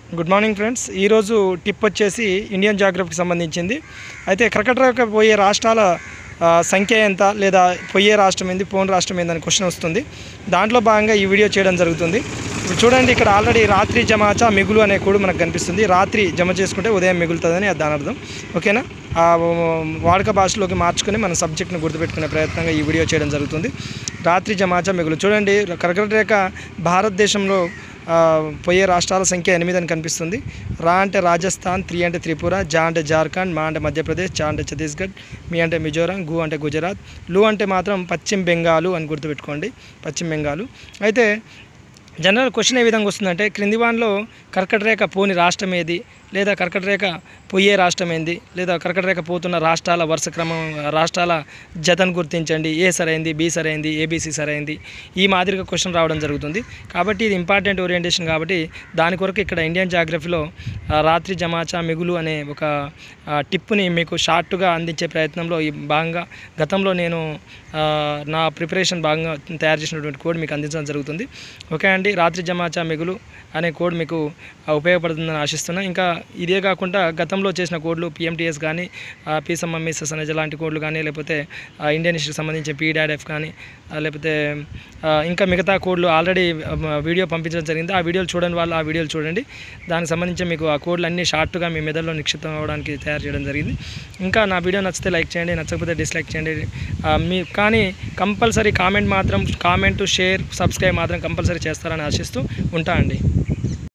good morning friends ఈరోజు tip వచ్చేసి Indian జాగ్రఫీకి సంబంధించింది అయితే కర్కటక పోయే రాష్ట్రాల ఆ, సంఖ్య ఎంత లేదా పోయే రాష్ట్రం ఏంది పోని రాష్ట్రం ఏందని క్వశ్చన్ వస్తుంది దాంట్లో భాగంగా ఈ వీడియో చేయడం జరుగుతుంది ఇప్పుడు చూడండి ఇక్కడ ఆల్రెడీ రాత్రి జమాచా మిగులు అనే కోడ్ మనకు కనిపిస్తుంది రాత్రి జమ చేసుకుంటే ఉదయం మిగులుతుందని అది దాని అర్థం ఓకేనా ఆ వాడుక భాషలోకి మార్చుకొని మన సబ్జెక్ట్ని గుర్తుపెట్టుకునే ప్రయత్నంగా ఈ వీడియో చేయడం జరుగుతుంది రాత్రి జమాచా మిగులు చూడండి కర్కట రేఖ భారతదేశంలో ఆ, పోయే రాష్ట్రాల సంఖ్య ఎనిమిది అని కనిపిస్తుంది రా అంటే రాజస్థాన్ త్రీ అంటే త్రిపుర జా అంటే జార్ఖండ్ మా అంటే మధ్యప్రదేశ్ చా అంటే ఛత్తీస్గఢ్ మీ అంటే మిజోరాం గు అంటే గుజరాత్ లు అంటే మాత్రం పశ్చిమ బెంగాలు అని గుర్తుపెట్టుకోండి పశ్చిమ బెంగాలు అయితే జనరల్ క్వశ్చన్ ఏ విధంగా వస్తుందంటే క్రింది వాన్లో కర్కట రేఖ పోని రాష్ట్రం ఏది లేదా కర్కట రేఖ పోయే రాష్ట్రం ఏంది లేదా కర్కట రేఖ పోతున్న రాష్ట్రాల వరుస క్రమం రాష్ట్రాల జతను గుర్తించండి ఏ సరైంది బి సరైంది ఏబీసీ సరైంది ఈ మాదిరిగా క్వశ్చన్ రావడం జరుగుతుంది కాబట్టి ఇది ఇంపార్టెంట్ ఓరియంటేషన్ కాబట్టి దాని కొరకు ఇక్కడ ఇండియన్ జాగ్రఫీలో ఆ, రాత్రి జమాచా మిగులు అనే ఒక ఆ, టిప్ని మీకు షార్ట్గా అందించే ప్రయత్నంలో ఈ భాగంగా గతంలో నేను ఆ, నా ప్రిపరేషన్ భాగంగా తయారు చేసినటువంటి కోడ్ మీకు అందించడం జరుగుతుంది ఓకే అండి రాత్రి జమాచా మిగులు అనే కోడ్ మీకు ఆ, ఉపయోగపడుతుందని ఆశిస్తున్నా ఇంకా ఇదే కాకుండా గతంలో చేసిన కోడ్లు పిఎంటీఎస్ కానీ పీసమ్మ సనజ లాంటి కోడ్లు కానీ లేకపోతే ఆ, ఇండియన్ హిస్టరీకి సంబంధించిన పీడాడెఫ్ కానీ ఆ, లేకపోతే ఆ, ఇంకా మిగతా కోడ్లు ఆల్రెడీ వీడియో పంపించడం జరిగింది ఆ వీడియోలు చూడని వాళ్ళు ఆ వీడియోలు చూడండి దానికి సంబంధించి మీకు ఆ కోడ్లు అన్నీ షార్ట్గా మీ మెదడులో నిక్షిప్తం అవ్వడానికి తయారు చేయడం జరిగింది ఇంకా నా వీడియో నచ్చితే లైక్ చేయండి నచ్చకపోతే డిస్లైక్ చేయండి ఆ, మీ కానీ కంపల్సరీ కామెంట్ మాత్రం కామెంట్ షేర్ సబ్స్క్రైబ్ మాత్రం కంపల్సరీ చేస్తారని ఆశిస్తూ ఉంటా అండి